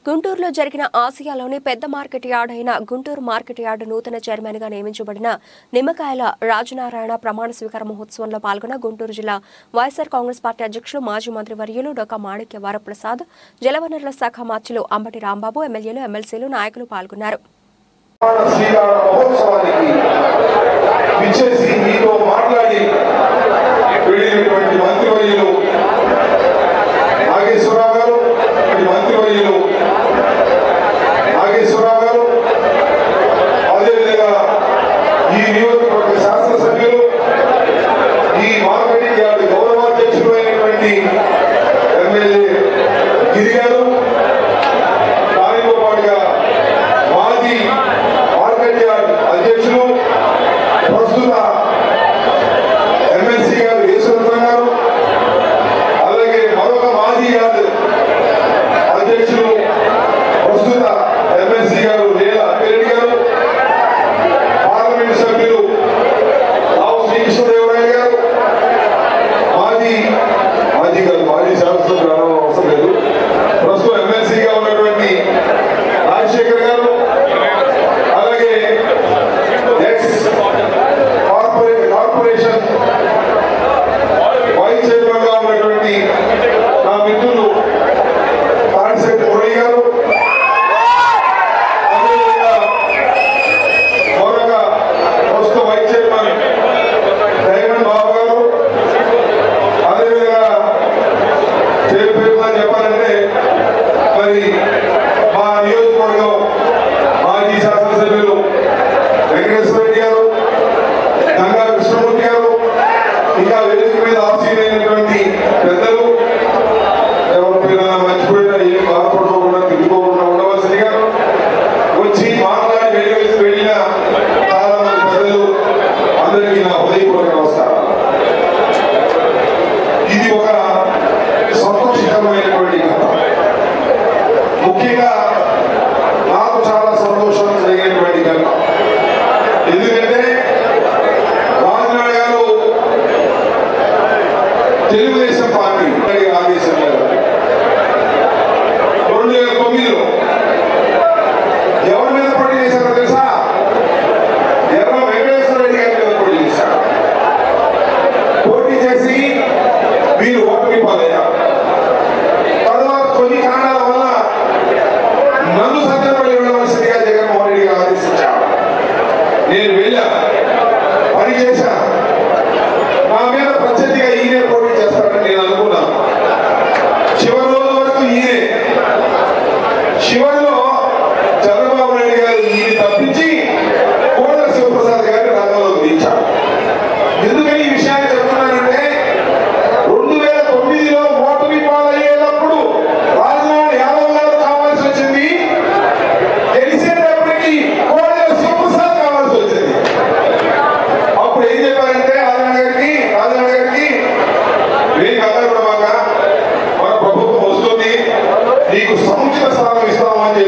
గుంటూరులో జరిగిన ఆసియాలోని పెద్ద మార్కెట్ యార్డ్ అయిన గుంటూరు మార్కెట్ యార్డు నూతన చైర్మన్ గా నియమించబడిన నిమ్మకాయల రాజనారాయణ ప్రమాణ స్వీకార మహోత్సవంలో పాల్గొన్న గుంటూరు జిల్లా వైఎస్ఆర్ కాంగ్రెస్ పార్టీ అధ్యక్షులు మాజీ మంత్రి వర్యులు డొక్క మాణిక్య వరప్రసాద్ జలవనరుల శాఖ మార్చులు అంబటి రాంబాబు ఎమ్మెల్యేలు ఎమ్మెల్సీలు నాయకులు పాల్గొన్నారు ప్రమాణ స్వీకార మహోత్సవానికి విచ్చేసి మీతో మాట్లాడి వెళ్ళినటువంటి మంత్రివర్యులు నాగేశ్వరరావు గారు ఈ మంత్రివర్యులు నాగేశ్వరరావు గారు అదేవిధంగా ఈ నియోజకవర్గ శాసనసభ్యులు ఈ మార్కెటింగ్ యార్డ్ గౌరవాధ్యక్షులు అయినటువంటి ఎమ్మెల్యే గిరి గారు దానితో పాటుగా మాజీ మార్కెట్ యార్డ్ అధ్యక్షులు ప్రస్తుత ఎమ్మెల్సీ గారు యేసురత్నం గారు అలాగే మరొక మాజీ యార్డ్ అధ్యక్షులు ప్రస్తుత ఎమ్మెల్సీ గారు నేల అప్పిరెడ్డి గారు పార్లమెంట్ సభ్యులు రావు శ్రీకృష్ణదేవరాయ గారు మాజీ మాజీ గారు మాజీ శాసనసభ్యులు అనడం అవసరం లేదు ప్రస్తుతం ఎమ్మెల్సీగా ఉన్నటువంటి రాజశేఖర్ గారు అలాగే ఎక్స్ కార్పొరే- కార్పొరేషన్ వైస్ చైర్మన్ గా ఉన్నటువంటి నా మిత్రులు కాన్సెప్ట్ మురళి గారు అదేవిధంగా మరొక ప్రస్తుత వైస్ చైర్మన్ డైమండ్ బాబు గారు అదేవిధంగా పేరు పేరుగా చెప్పాలంటే మరి మా నియోజకవర్గం మాజీ శాసనసభ్యులు వెంకటేశ్వర రెడ్డి గారు గంగా కృష్ణమూర్తి గారు ఇంకా వేదిక మీద ఆశీలైనటువంటి పెద్దలు ఎవరి పేరు మర్చిపోయినా ఏం బాధపడకుండా తిరుగుకోకుండా ఉండవలసిందిగా వచ్చి మాట్లాడి వెళ్ళి వెళ్ళిన చాలా మంది పెద్దలు అందరికీ నా హృదయపూర్వక నమస్కారం ఇది ఒక సంతోషకరమైనటువంటి కథ ముఖ్యంగా నాకు చాలా సంతోషం కలిగినటువంటి కథ ఎందుకంటే రాజనాడు గారు తెలుగుదేశం పార్టీ ఆదేశం గారు రెండు వేల తొమ్మిదిలో ఎవరి మీద పోటీ చేశారో తెలుసా ఎర్ర వెంకటేశ్వర రెడ్డి గారి మీద పోటీ చేశారు పోటీ చేసి మీరు ఓటమి పాలయ్యారు తర్వాత కొన్ని కారణాల వల్ల నన్ను సత్యపల్లి వెళ్ళవలసిందిగా జగన్మోహన్ రెడ్డి గారు ఆదేశించారు నేను వెళ్ళా పని చేశా నా మీద ప్రత్యర్థిగా ఈయనే పోటీ చేస్తాడని నేను అనుకున్నాను చివరి రోజు వరకు ఈయనే చివరిలో చంద్రబాబు నాయుడు గారు ఈయన తప్పించి కోడల శివప్రసాద్ గారిని రంగంలోకి దించారు ఎందుకని ఈ విషయాన్ని చెప్తున్నానంటే రెండు వేల తొమ్మిదిలో ఓటమి పాలయ్యేటప్పుడు రాజనాడు యాదవ్ గారు కావాల్సి వచ్చింది గెలిచేటప్పటికి కోడెల శివప్రసాద్ కావాల్సి వచ్చింది అప్పుడు ఏం చెప్పారంటే రాజనాడు గారికి రాజనాడు గారికి నేను కంగారు పడమాక మన ప్రభుత్వం వస్తుంది నీకు సముచిత స్థానం ఇస్తామని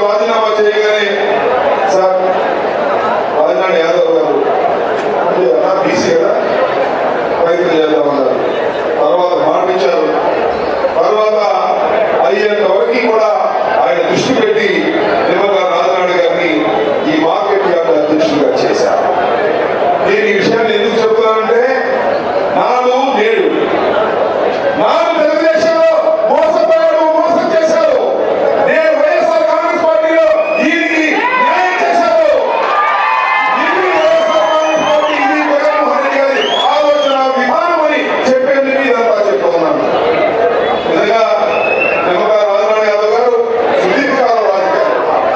రాజీనామా చేయగానే సార్ రాజనాడు యాదవ్ గారు అంటే అన్నా బీసీ కదా ప్రయత్నం చేద్దామన్నారు తర్వాత మాటించారు తర్వాత అయ్యేంత వరకు కూడా ఆయన దృష్టి పెట్టి నిమ్మగా రాజనాడు గారిని ఈ మార్కెట్ యార్డ్ అధ్యక్షుడిగా చేశారు నేను ఈ విషయాన్ని ఎందుకు చెప్తున్నానంటే నాడు నేడు నాడు తెలుగుదేశంలో మోసపోయాడు మోసం చేశాడు నేను వైఎస్ఆర్ కాంగ్రెస్ పార్టీలో ఈయనకి న్యాయం చేశాడు ఇది వైఎస్ఆర్ కాంగ్రెస్ పార్టీ ఇది జగన్మోహన్ రెడ్డి గారి ఆలోచన విధానం అని చెప్పేందుకు ఇదంతా చెప్తున్నాను నిజంగా నిమ్మగా రాజనారాయణ యాదవ్ గారు సుదీర్ఘకాలం రాజకీయాలు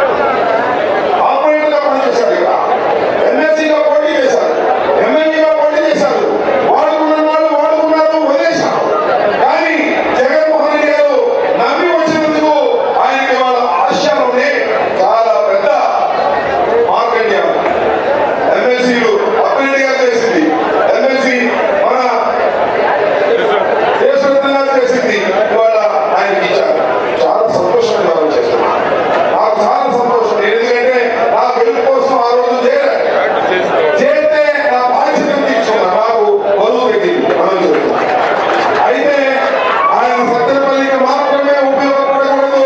ఆపరేటర్గా పనిచేశారు ఇక్కడ ఎమ్మెల్సీగా పోటీ చేశారు ఎమ్మెల్యేగా పోటీ చేశారు వాడుకున్న వాళ్ళు వాడుకున్నారు వదిలేశారు కానీ జగన్మోహన్ రెడ్డి గారు నమ్మి వచ్చినందుకు ఆయనకి వాళ్ళ ఆశయాలు చాలా పెద్ద మార్కెట్ యార్డ్ ఎమ్మెల్సీలు అప్రెంట్గా చేసింది ఎమ్మెల్సీ మన దేశవ్యాప్తంగా చేసింది ఇవాళ ఆయనకి ఇచ్చారు చాలా సంతోషంగా భావం చేస్తున్నాను నాకు చాలా సంతోషం ఎందుకంటే నా గెలుపు కోసం ఆ రోజు చేరాను చేస్తే నా బాధ్యతను తీసుకున్నా నాకు బరువు పెట్టింది మనం చెప్తున్నాను అయితే ఆయన సత్యపల్లికి మాత్రమే ఉపయోగపడకూడదు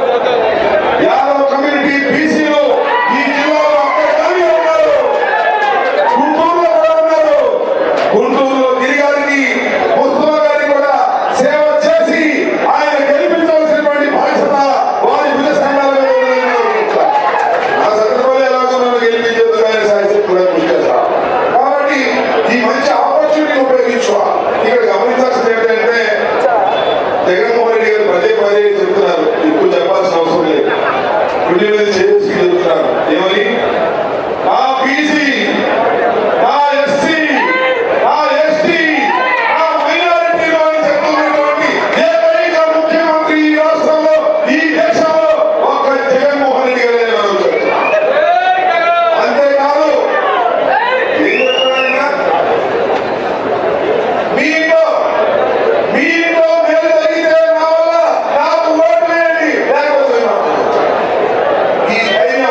యాదవ్ కమ్యూనిటీ బీసీలు ఈ జిల్లాలో అక్కడే ఉన్నారు గుంటూరులో కూడా ఉన్నారు గుంటూరులో గిరిగారికి ముస్తఫా గారికి కూడా సేవ చేసి ఆయన గెలిపించవలసినటువంటి బాధ్యత వారి విధ సంఘాల మీద ఉందని నేను అనుకుంటున్నాను. ఆ సందర్భంలో ఎలాగో నన్ను గెలిపించేందుకు ఆయన సాయశక్తులను కృషి చేస్తారు కాబట్టి ఈ మంచి ఆపర్చునిటీ ఉపయోగించుకోవాలి ఇక్కడ గమనించాల్సింది ఏంటంటే జగన్మోహన్ రెడ్డి గారు పదే పదే చెప్తున్నారు ఎక్కువ చెప్పాల్సిన అవసరం లేదు గుండె మీద చేసి చెప్తున్నారు ఏమని నా బీసీ నా ఎస్సీ నా ఎస్టీ నా మైనారిటీలో అని చెప్తున్నటువంటి ఏకైక ముఖ్యమంత్రి ఈ రాష్ట్రంలో ఈ దేశంలో ఒక్క జగన్మోహన్ రెడ్డి గారే మనం చెప్తున్నాం అంతేకాదు ఏం చెప్తున్నాడు ఆయన? మీ ఇంట్లో మీ ఇంట్లో మేలు జరిగితే నా వల్ల నాకు ఓటు వేయండి లేకపోతే నాకు. ఈ ధైర్యం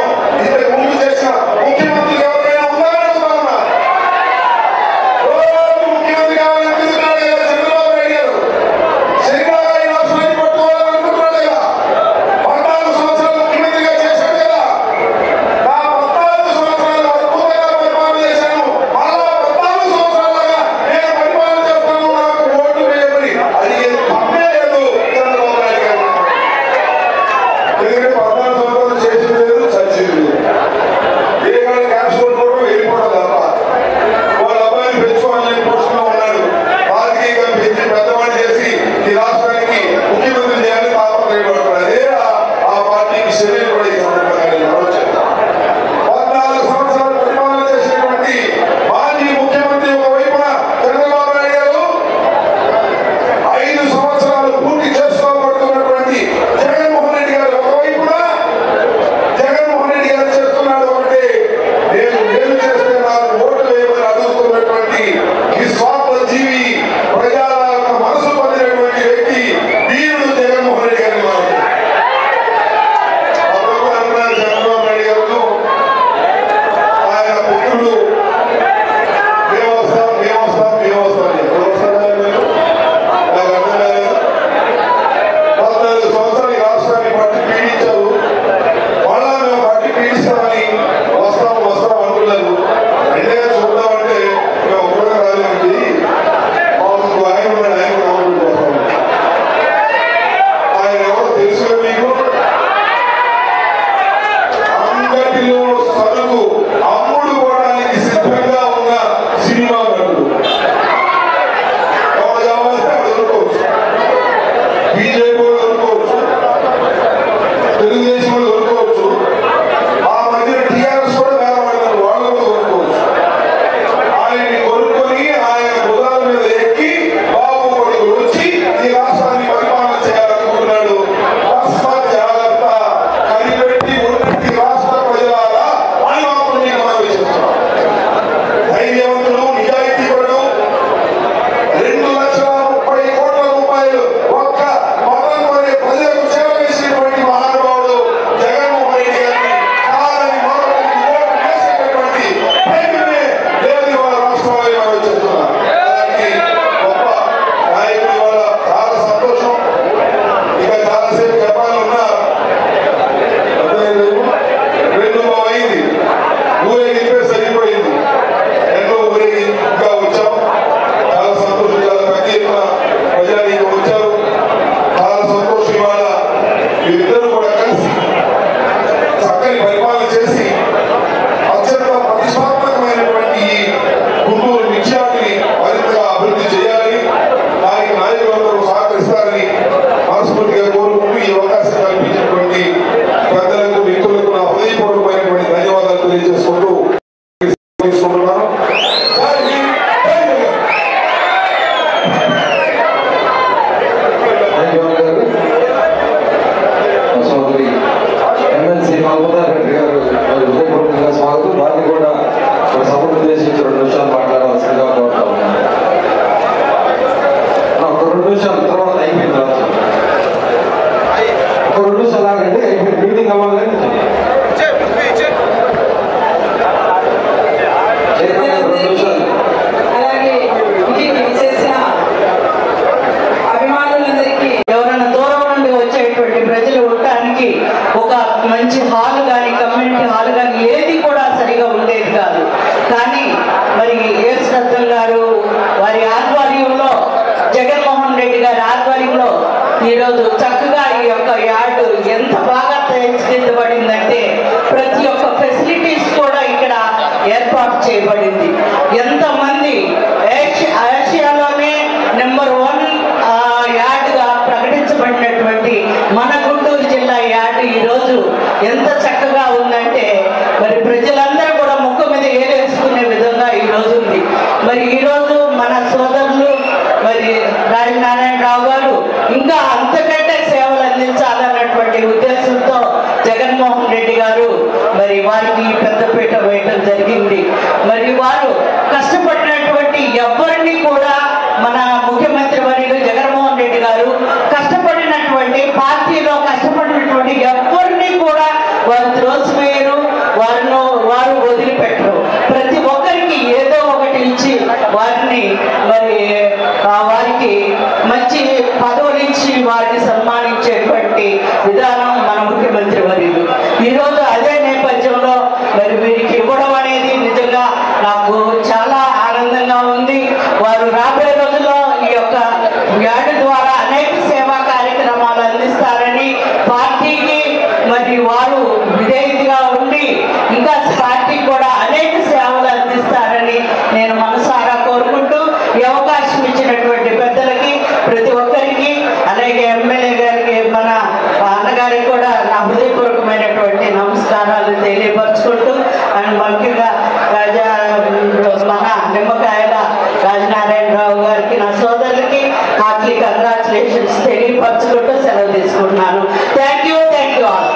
హాల్ కానీ కమ్యూనిటీ హాల్ కానీ ఏది కూడా సరిగా ఉండేది కాదు కానీ మరి ఏ శ్రద్ధల్ గారు వారి ఆధ్వర్యంలో జగన్మోహన్ రెడ్డి గారి ఆధ్వర్యంలో ఈరోజు చక్కగా ఈ యొక్క యార్డు ఎంత బాగా తీర్చిదిద్దబడిందంటే ప్రతి ఒక్క ఫెసిలిటీస్ కూడా ఇక్కడ ఏర్పాటు చేయబడింది ఎంతమంది ఏషి- ఆసియాలోనే నెంబర్ వన్ యార్డ్గా ప్రకటించబడినటువంటి మన గుంటూరు జిల్లా యార్డ్ ఈరోజు ఎంత చక్కగా ఉందంటే మరి ప్రజలందరూ కూడా ముఖం మీద ఏలేసుకునే విధంగా ఈ రోజు ఉంది మరి ఈ రోజు మన సోదరులు మరి రాజనారాయణరావు గారు ఇంకా అంతకంటే సేవలు అందించాలన్నటువంటి ఉద్దేశంతో జగన్మోహన్ రెడ్డి గారు మరి వారికి పెద్దపీట వేయటం జరిగింది మరి వారు కష్టపడినటువంటి ఎవరిని కూడా మన ముఖ్యమంత్రి వర్యులు జగన్మోహన్ రెడ్డి గారు కష్టపడినటువంటి పార్టీలో కష్టపడినటువంటి ఎవరిని కూడా వారు త్రోసివేయరు వారిని వారు వదిలిపెట్టరు ప్రతి ఒక్కరికి ఏదో ఒకటి ఇచ్చి వారిని మరి ఆ వారికి మంచి పదవులు ఇచ్చి వారిని సన్మానించేటువంటి విధానం మన ముఖ్యమంత్రి వర్యులు ఈరోజు అదే నేపథ్యంలో మరి వీరికి ఇవ్వడం అనేది నిజంగా నాకు చాలా ఆనందంగా ఉంది వారు రాబోయే రోజుల్లో ఈ యొక్క యాడ్ ద్వారా అనేక సేవా కార్యక్రమాలు అందిస్తారని పార్టీకి మరి వారు విధేయతగా ఉండి ఇంకా పార్టీకి కూడా అనేక సేవలు అందిస్తారని నేను మనసారా కోరుకుంటూ ఈ అవకాశం ఇచ్చినటువంటి పెద్దలకి ప్రతి ఒక్కరికి అలాగే ఎమ్మెల్యే గారికి మన అన్నగారికి కూడా నా హృదయపూర్వకమైనటువంటి నమస్కారాలు తెలియపరచుకుంటూ అండ్ ముఖ్యంగా రాజా మన నిమ్మకాయల రాజనారాయణరావు గారికి నా సోదరులకి హార్ట్లీ కంగ్రాచులేషన్స్ తెలియపరచుకుంటూ సెలవు తీసుకుంటున్నాను thank you thank you all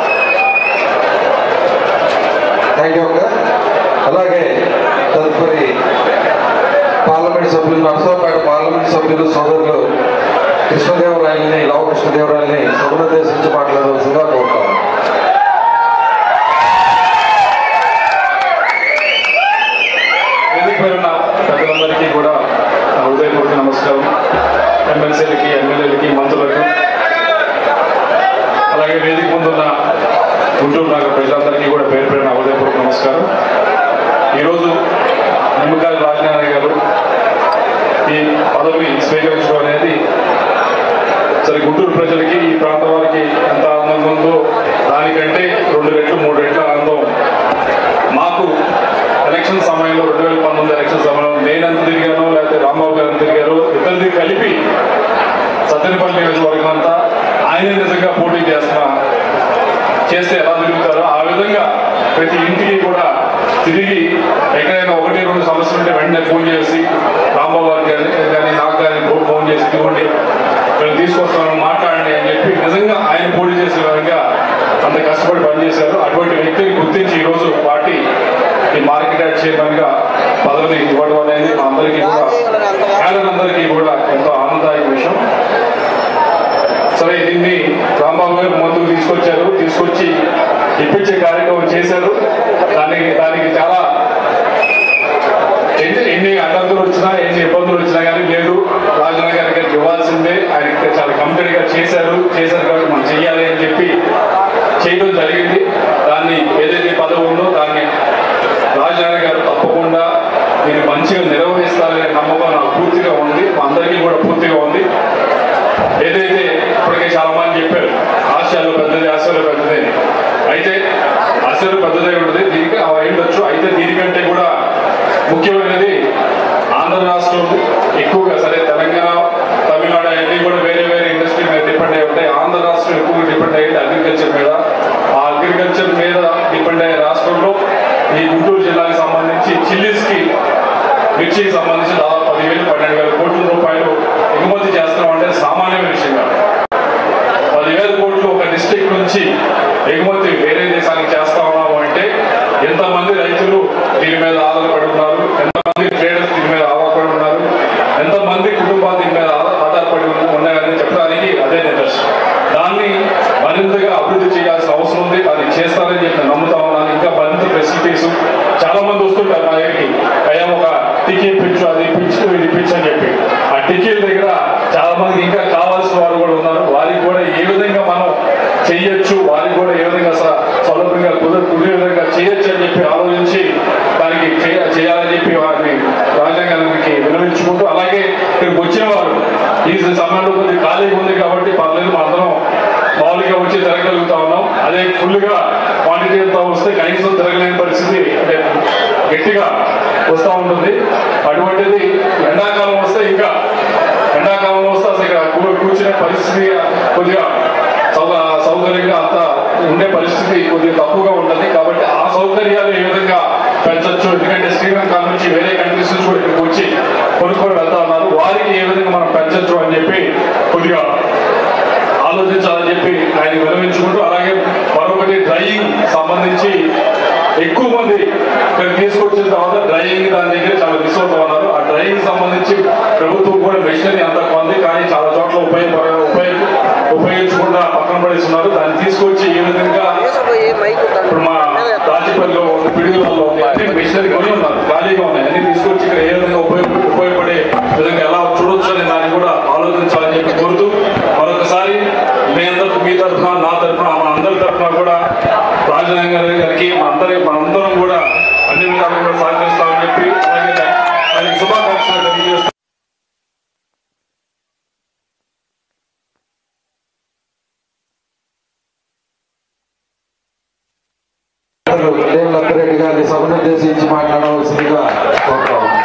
thank you అక్క అలాగే తదుపరి పార్లమెంట్ సభ్యులు నరసరావుపేట పార్లమెంట్ సభ్యులు సోదరులు కృష్ణదేవరాయలని లవ కృష్ణదేవరాయలని సభనుద్దేశించి మాట్లాడవలసిందిగా కోరుతాను వేదిక పైన ఉన్న పెద్దలందరికీ కూడా నా హృదయపూర్వక నమస్కారం ఎమ్మెల్సీలకి ఎమ్మెల్యేలకి మంత్రులకు అలాగే వేదిక ముందున్న గుంటూరు నగర ప్రజలందరికీ కూడా పేరు పేరు నా హృదయపూర్వక నమస్కారం ఈరోజు నిమ్మకాయల రాజనారాయణ గారు ఈ పదవి స్వీకరించడం అనేది సరే గుంటూరు ప్రజలకి ఈ ప్రాంత వారికి ఎంత ఆనందంగా ఉందో దానికంటే రెండు రెట్లు మూడు రెట్ల ఆనందం మాకు ఎలక్షన్ సమయంలో రెండు వేల పంతొమ్మిది ఎలక్షన్ సమయంలో నేను ఎంత తిరిగానో లేకపోతే రాంబాబు గారు ఎంత తిరిగారో ఇద్దరిది కలిపి సత్తెనపల్లి నియోజకవర్గం అంతా ఆయన నిజంగా పోటీ చేస్తున్నా చేస్తే ఎలా తిరుగుతారో ఆ విధంగా ప్రతి ఇంటికి కూడా తిరిగి ఎక్కడైనా ఒకటి రెండు సమస్యలు ఉంటే వెంటనే ఫోన్ చేసి రాంబాబు గారికి కానీ కానీ నాకు కానీ ఫో- ఫోన్ చేసి ఇవ్వండి మేము తీసుకొస్తాను మాట్లాడండి అని చెప్పి నిజంగా ఆయన పోటీ చేసే విధంగా అంత కష్టపడి పనిచేశారు అటువంటి వ్యక్తిని గుర్తించి ఈరోజు పార్టీ ఈ మార్కెట్ యార్డ్ చైర్మన్ గా పదవిని ఇవ్వడం అనేది మా అందరికీ కూడా పేదలందరికీ కూడా ఎంతో ఆనందదాయక విషయం సరే దీన్ని రాంబాబు గారు ముందుకు తీసుకొచ్చారు తీసుకొచ్చి ఇప్పించే కార్యక్రమం చేశారు దానికి దానికి చాలా ఎన్ని ఎన్ని అడ్డంకులు వచ్చినా ఎన్ని ఇబ్బందులు వచ్చినా కానీ లేదు రాజన్న గారికి ఇవ్వాల్సిందే ఆయన చాలా కమిటెడ్ గా చేశారు చేశారు కాబట్టి మనం చెయ్యాలి అని చెప్పి చేయడం జరిగింది దాన్ని ఏదైతే పదవి ఉందో దాన్ని రాజనారాయణ గారు తప్పకుండా దీన్ని మంచిగా నిర్వహిస్తారనే నమ్మకం నాకు పూర్తిగా ఉంది మా అందరికీ కూడా పూర్తిగా ఉంది ఏదైతే ఇప్పటికే చాలా మంది చెప్పారు ఆశయాలు పెద్దది ఆశయాలు పెద్దది అని. అయితే ఆశయాలు పెద్దదై ఉంటుంది దీనికి అవి అయి ఉండొచ్చు అయితే దీనికంటే కూడా ముఖ్యమైనది ఆంధ్ర రాష్ట్రం ఎక్కువగా సరే తెలంగాణ తమిళనాడు అన్ని కూడా వేరే వేరే ఇండస్ట్రీ మీద డిపెండ్ అయి ఉంటాయి ఆంధ్ర రాష్ట్రం ఎక్కువగా డిపెండ్ అయ్యేది అగ్రికల్చర్ మీద ఆ అగ్రికల్చర్ మీద డిపెండ్ అయ్యే రాష్ట్రంలో ఈ గుంటూరు జిల్లాకి సంబంధించి చిల్లీస్ కి మిర్చికి సంబంధించి దాదాపు పదివేలు పన్నెండు వేల కోట్ల రూపాయలు ఎగుమతి చేస్తామంటే సామాన్యమైన విషయం కాదు పదివేల కోట్లు ఒక డిస్టిక్ నుంచి ఎగుమతి వేరే దేశానికి చేస్తా ఉన్నాము అంటే ఎంతమంది రైతులు దీని మీద ఆధారపడి ఉన్నారు ఎంతమంది ట్రేడర్స్ దీని మీద ఆధారపడి ఉన్నారు ఎంతమంది కుటుంబాలు దీని మీద ఆధార- ఆధారపడి ఉన్న- ఉన్నాయని చెప్పడానికి అదే నిదర్శనం దాన్ని మరింతగా అభివృద్ధి చేయాల్సిన అవసరం ఉంది అది చేస్తారని చెప్పి నేను నమ్ముతా ఉన్నాను ఇంకా మరింత ఫెసిలిటీస్ చాలా మంది వస్తుంటారు నా దగ్గరికి అయ్యా ఒక టికెట్ ఇప్పించు అది ఇప్పించు ఇది ఇప్పించు అని చెప్పి ఆ టికెట్ దగ్గర చాలా మందికి ఇంకా కావాల్సిన వారు కూడా వస్తే కనీసం తిరగలేని పరిస్థితి అంటే గట్టిగా వస్తూ ఉంటుంది అటువంటిది ఎండాకాలం వస్తే ఇంకా ఎండాకాలంలో వస్తే అసలు ఇక్కడ కూ- కూర్చునే పరిస్థితి కొద్దిగా సౌ- సౌకర్యంగా అంత ఉండే పరిస్థితి కొద్దిగా తక్కువగా ఉంటుంది కాబట్టి ఆ సౌకర్యాలు ఏ విధంగా పెంచొచ్చు ఎందుకంటే శ్రీలంక నుంచి వేరే కంట్రీస్ నుంచి కూడా ఇక్కడికి వచ్చి కొనుక్కొని వెళ్తా ఉన్నారు వారికి ఏ విధంగా మనం పెంచొచ్చు అని చెప్పి కొద్దిగా ఆలోచించాలని చెప్పి ఆయన విరమించుకుంటూ అలాగే మరొకటి డ్రైయింగ్ సంబంధించి ఎక్కువ మంది ఇక్కడ తీసుకొచ్చిన తర్వాత డ్రైయింగ్ దాని దగ్గర చాలా మిస్ అవుతా ఉన్నారు ఆ డ్రైయింగ్ సంబంధించి ప్రభుత్వం కూడా మెషినరీ అంతా కొంది కానీ చాలా చోట్ల ఉపయోగపడ ఉపయోగ ఉపయోగించకుండా పక్కన పడేస్తున్నారు దాన్ని తీసుకొచ్చి ఏ విధంగా ఇప్పుడు మా రాజపల్లిలో ఉంది, పిడుగులలో ఉంది అన్ని మిషనరీ కొని ఉన్నారు ఖాళీగా ఉన్నాయి అన్ని తీసుకొచ్చి ఇక్కడ ఏ విధంగా ఉపయోగ ఉపయోగపడే విధంగా ఎలా చూడొచ్చు అనే దాన్ని కూడా ఆలోచించాలని చెప్పి కోరుతూ మరొకసారి మీ అందరూ మీ తరఫున నా తరఫున మన అందరి తరఫున కూడా రాజనగర్ గారికి మన అందరి మనందరం కూడా అన్ని విధాలు కూడా సహకరిస్తామని చెప్పి అలాగే ఆయనకి శుభాకాంక్షలు తెలియజేస్తాం దేవుల అప్పిరెడ్డి గారిని సభను ఉద్దేశించి మాట్లాడవలసిందిగా కోరుతా ఉన్నాను.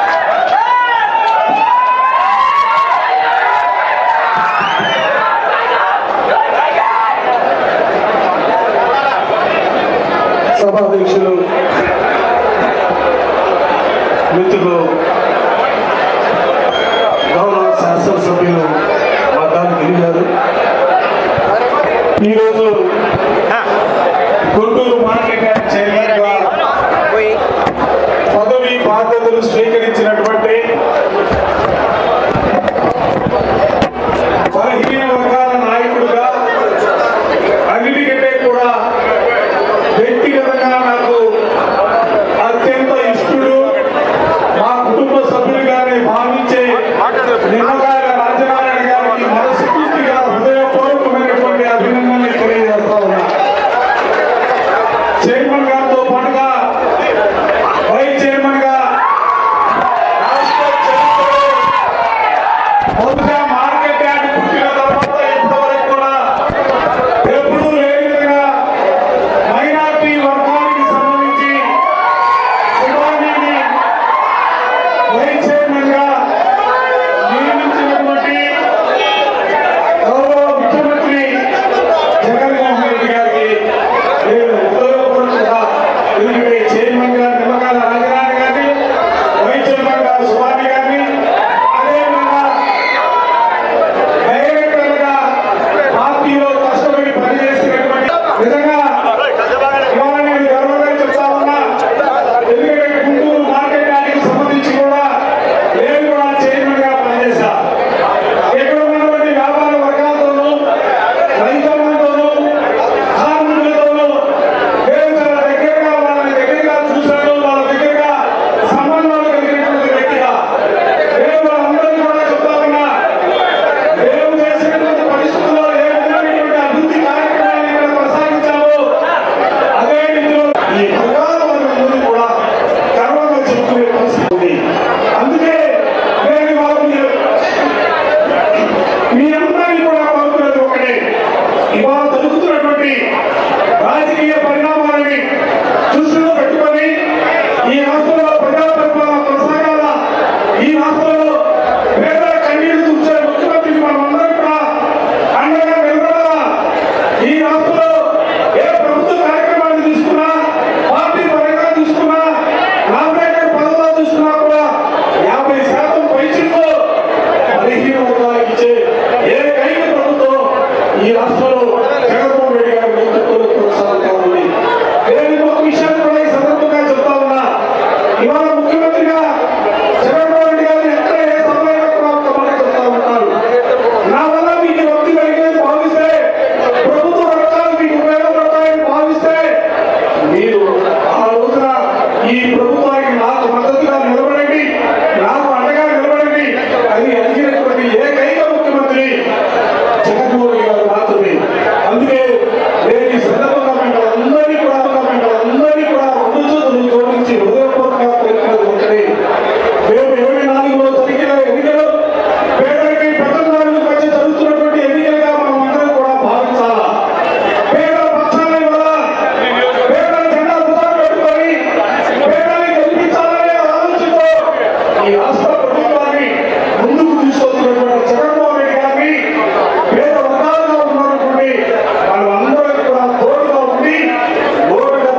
సభాధ్యక్షులు మిత్రులు గౌరవ శాసనసభ్యులు మద్దాలు గిరి గారు ఈరోజు గుంటూరు మార్కెట్ యార్డ్ చైర్మన్ గా పదవి బాధ్యతలు స్వీకరించినటువంటి బలహీన వర్గాల నాయకుడుగా అన్నిటికంటే కూడా వ్యక్తిగతంగా నాకు అత్యంత ఇష్టడు మా కుటుంబ సభ్యులుగానే భావించే నిమ్మకాయల రాజనారాయణ గారికి మనస్ఫూర్తిగా హృదయపూర్వకమైనటువంటి అభినందనలు తెలియజేస్తా ఉన్నా చైర్మన్ గారితో పాటుగా వైస్ చైర్మన్ గా రాష్ట్ర చరిత్రలో బహుశా మార్కెట్ యార్డ్ పుట్టిన తర్వాత ఇప్పటివరకు కూడా ఎప్పుడూ లేని విధంగా మైనార్టీ వర్గాల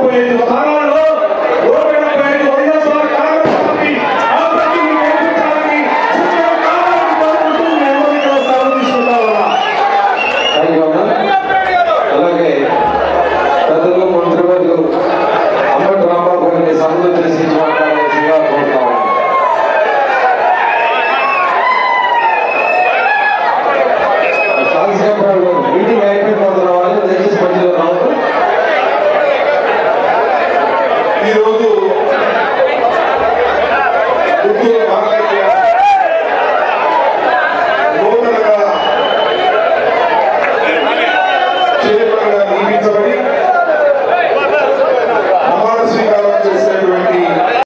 డెబ్బై ఐదు స్థానాల్లో నూట డెబ్బై ఐదు వైఎస్ఆర్ కాంగ్రెస్ పార్టీ ఆ పార్టీని గెలిపించడానికి సూచన కావాలని కోరుకుంటూ నేను ఇక్కడ సెలవు తీసుకుంటా ఉన్నా. థ్యాంక్ యూ అన్న అలాగే పెద్దలు మంత్రివర్యులు అంబటి రాంబాబు గారిని సభలో తెలిసి మాట్లాడాల్సిందిగా కోరుతా ఉన్నాను. కాన్స్టేబుల్ గారు మీటింగ్ అయిపోయిన తర్వాత రావాలి దయచేసి మధ్యలో రావద్దు ఈరోజు